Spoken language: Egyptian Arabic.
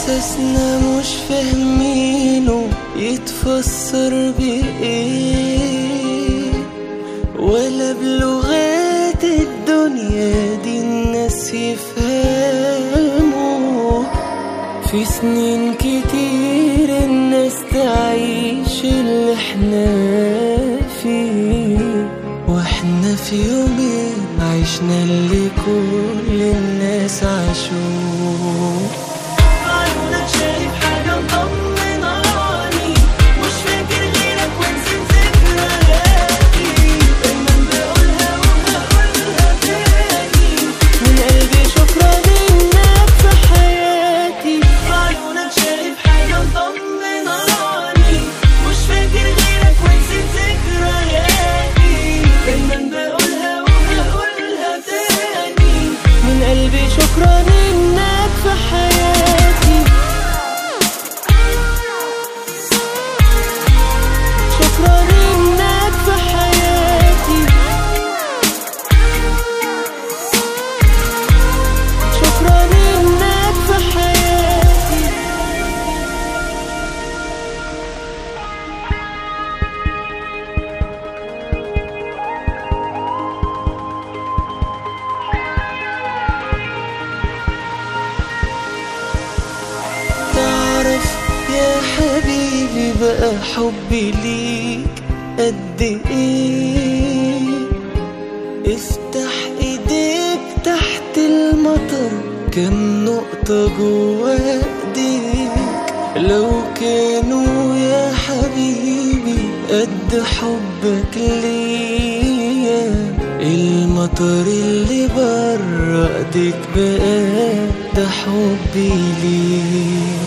إحساسنا مش فاهمينه يتفسر بإيه ولا بلغات الدنيا دي الناس يفهموا في سنين كتير الناس تعيش اللي احنا فيه واحنا في يومين عشنا اللي كل الناس عاشوه عيونك شايف حاجة مطمناني مش فاكر غيرك ونسيت ذكرياتي دايما بقولها وهقولها تاني من قلبي شكرا انك في حياتي عيونك شايف حاجة مطمناني مش فاكر غيرك ونسيت ذكرياتي دايما بقولها وهقولها تاني من قلبي شكرا انك في حياتي شكرا انك في حياتي شكرا انك في حياتي تعرف يا حبيبي بقى حبي ليك قد ايه افتح ايديك تحت المطر كم نقطة جوا ايديك لو كانوا يا حبيبي قد حبك ليا المطر اللي برا ايديك بقى ده حبي ليك